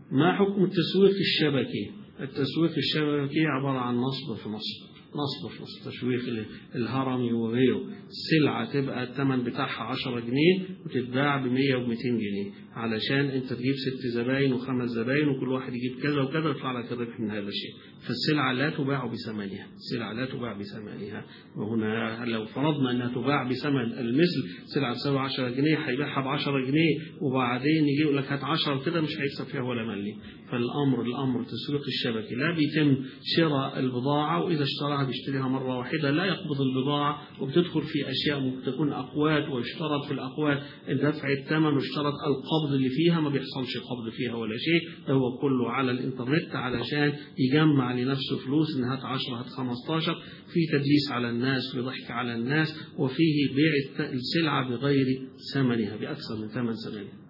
ما حكم التسويق الشبكي التسويق الشبكي عبارة عن نصب في نصب نصب في نصب تشويق الهرمي وغيره السلعة تبقى الثمن بتاعها 10 جنيه وتتباع ب 100 و 200 جنيه علشان انت تجيب ست زباين وخمس زباين وكل واحد يجيب كذا وكذا يطلع لك الربح من هذا الشيء فالسلعة لا تباع بثمنها السلعة لا تباع بثمنها وهنا لو فرضنا انها تباع بثمن المثل سلعة تساوي 10 جنيه هيبيعها ب 10 جنيه وبعدين يجي يقول لك هات 10 كده مش هيكسب فيها ولا ملي فالامر الامر تسويق الشبكي لا بيتم شراء البضاعة واذا اشتراها بيشتريها مرة واحدة لا يقبض البضاعة وبتدخل في اشياء ممكن تكون اقوات ويشترط في الاقوات دفع الثمن واشترط القبض اللي فيها ما بيحصلش قبض فيها ولا شيء ده هو كله على الانترنت علشان يجمع لنفسه فلوس ان هات 10 هات 15 في تدليس على الناس وضحك على الناس وفيه بيع السلعة بغير ثمنها بأكثر من ثمن ثمنها